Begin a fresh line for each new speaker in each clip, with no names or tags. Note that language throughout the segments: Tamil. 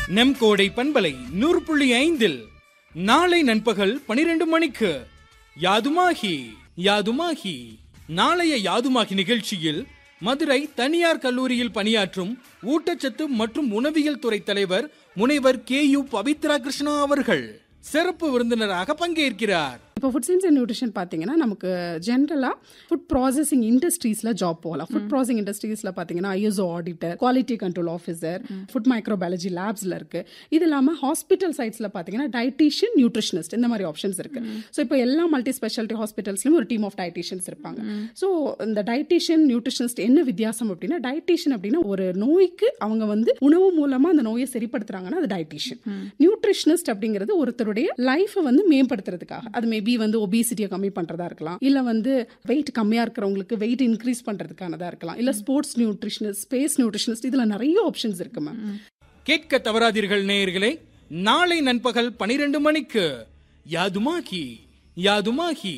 நம் கோடை பண்பலை நூறு புள்ளி ஐந்தில் நாளை நண்பகல் பனிரெண்டு மணிக்கு யாதுமாகி யாதுமாகி நாளைய யாதுமாகி நிகழ்ச்சியில் மதுரை தனியார் கல்லூரியில் பணியாற்றும் ஊட்டச்சத்து மற்றும் உணவியல் துறை தலைவர் முனைவர் கே யு பவித்ரா கிருஷ்ணா அவர்கள் சிறப்பு விருந்தினராக பங்கேற்கிறார்
இப்போ ஃபுட் சயின்ஸ் அண்ட் நியூட்ரிஷன் பார்த்தீங்கன்னா நமக்கு ஜென்ரலாக ஃபுட் ப்ராசஸிங் இண்டஸ்ட்ரீஸில் ஜாப் போகலாம் ஃபுட் ப்ராசஸிங் இண்டஸ்ட்ரீஸில் பார்த்தீங்கன்னா ISO auditor quality control officer food microbiology லேப்ஸில் இருக்கு இது இல்லாமல் ஹாஸ்பிட்டல் சைட்ஸில் பார்த்தீங்கன்னா டயட்டீஷியன் நியூட்ரிஷனிஸ்ட் இந்த மாதிரி ஆப்ஷன்ஸ் இருக்கு ஸோ இப்போ எல்லா மல்டி ஸ்பெஷாலிட்டி ஹாஸ்பிட்டல்ஸ்லையும் ஒரு டீம் ஆஃப் டயட்டீஷியன்ஸ் இருப்பாங்க ஸோ இந்த டயட்டீஷியன் நியூட்ரிஷனிஸ்ட் என்ன வித்தியாசம் அப்படின்னா டயட்டீஷியன் அப்படின்னா ஒரு நோய்க்கு அவங்க வந்து உணவு மூலமா அந்த நோயை சரிப்படுத்துறாங்கன்னா அது டயட்டீஷியன் நியூட்ரிஷனிஸ்ட் அப்படிங்கிறது ஒருத்தருடைய லைஃபை வந்து மேம்படுத்துறதுக்காக அது மேபி வந்து ஒபிசிட்டியை கம்மி பண்றதா இருக்கலாம் இல்ல வந்து வெயிட் கம்மியா இருக்கிறவங்களுக்கு வெயிட் இன்க்ரீஸ் பண்றதுக்கானதா இருக்கலாம் இல்ல ஸ்போர்ட்ஸ் நியூட்ரிஷனிஸ்ட் ஸ்பேஸ் நியூட்ரிஷனிஸ்ட் இதுல நிறைய ஆப்ஷன்ஸ் இருக்கு மேம்
கேட்க தவறாதீர்கள் நேயர்களே நாளை நண்பகல் பனிரெண்டு மணிக்கு யாதுமாகி யாதுமாகி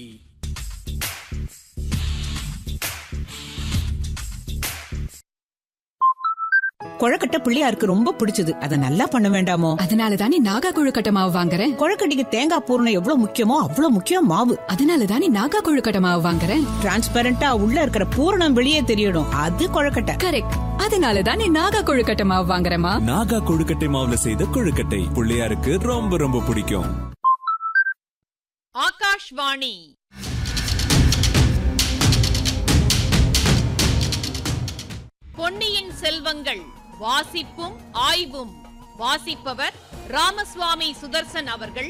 கொழக்கட்டை பிள்ளையாருக்கு ரொம்ப பிடிச்சது அத நல்லா பண்ண வேண்டாமோ
அதனால தானே நாகா கொழுக்கட்டை மாவு வாங்குறேன்
கொழக்கட்டைக்கு தேங்காய் பூரணம் எவ்வளவு முக்கியமோ அவ்வளவு முக்கியம் மாவு
அதனால தானே நாகா கொழுக்கட்டை மாவு வாங்குறேன்
டிரான்ஸ்பரண்டா உள்ள இருக்கிற பூரணம் வெளியே தெரியணும் அது கொழக்கட்டை
கரெக்ட் அதனால தானே நாகா கொழுக்கட்டை மாவு வாங்குறேமா
நாகா கொழுக்கட்டை மாவுல செய்த கொழுக்கட்டை பிள்ளையாருக்கு ரொம்ப ரொம்ப பிடிக்கும்
ஆகாஷ்வாணி பொன்னியின் செல்வங்கள் வாசிப்பும் ஆய்வும் வாசிப்பவர் ராமசுவாமி சுதர்சன் அவர்கள்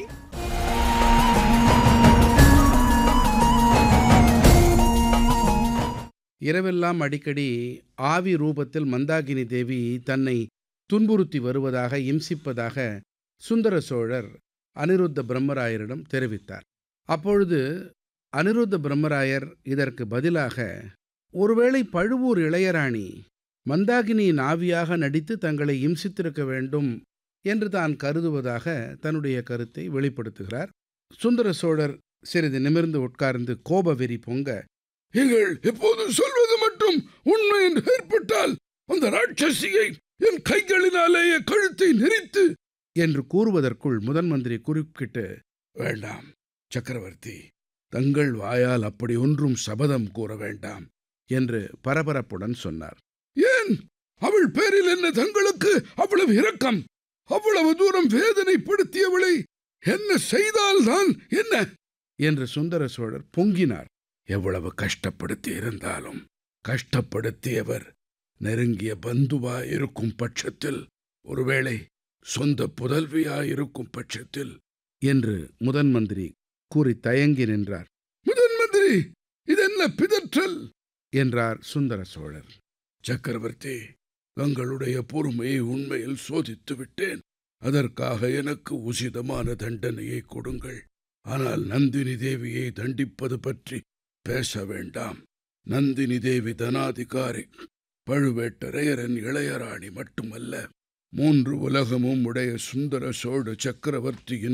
இரவெல்லாம் அடிக்கடி ஆவி ரூபத்தில் மந்தாகினி தேவி தன்னை துன்புறுத்தி வருவதாக இம்சிப்பதாக சுந்தர சோழர் அனிருத்த பிரம்மராயரிடம் தெரிவித்தார் அப்பொழுது அனிருத்த பிரம்மராயர் இதற்கு பதிலாக ஒருவேளை பழுவூர் இளையராணி மந்தாகினியின் ஆவியாக நடித்து தங்களை இம்சித்திருக்க வேண்டும் என்று தான் கருதுவதாக தன்னுடைய கருத்தை வெளிப்படுத்துகிறார் சுந்தர சோழர் சிறிது நிமிர்ந்து உட்கார்ந்து கோபவெறி பொங்க நீங்கள் இப்போது சொல்வது மட்டும் உண்மை என்று ஏற்பட்டால் அந்த ராட்சசியை என் கைகளினாலேயே கழுத்தை நெரித்து என்று கூறுவதற்குள் முதன் மந்திரி குறுக்கிட்டு வேண்டாம் சக்கரவர்த்தி தங்கள் வாயால் அப்படி ஒன்றும் சபதம் கூற வேண்டாம் என்று பரபரப்புடன் சொன்னார் ஏன் அவள் பேரில் என்ன தங்களுக்கு அவ்வளவு இரக்கம் அவ்வளவு தூரம் வேதனைப்படுத்தியவளை என்ன செய்தால்தான் என்ன என்று சுந்தர சோழர் பொங்கினார் எவ்வளவு கஷ்டப்படுத்தி இருந்தாலும் கஷ்டப்படுத்தியவர் நெருங்கிய பந்துவாயிருக்கும் பட்சத்தில் ஒருவேளை சொந்த புதல்வியாயிருக்கும் பட்சத்தில் என்று முதன் மந்திரி கூறி தயங்கி நின்றார் முதன் மந்திரி இதென்ன பிதற்றல் என்றார் சுந்தர சோழர் சக்கரவர்த்தி தங்களுடைய பொறுமையை உண்மையில் சோதித்து விட்டேன் அதற்காக எனக்கு உசிதமான தண்டனையை கொடுங்கள் ஆனால் நந்தினி தேவியை தண்டிப்பது பற்றி பேச வேண்டாம் நந்தினி தேவி தனாதிகாரி பழுவேட்டரையரன் இளையராணி மட்டுமல்ல மூன்று உலகமும் உடைய சுந்தர சோழ சக்கரவர்த்தியின்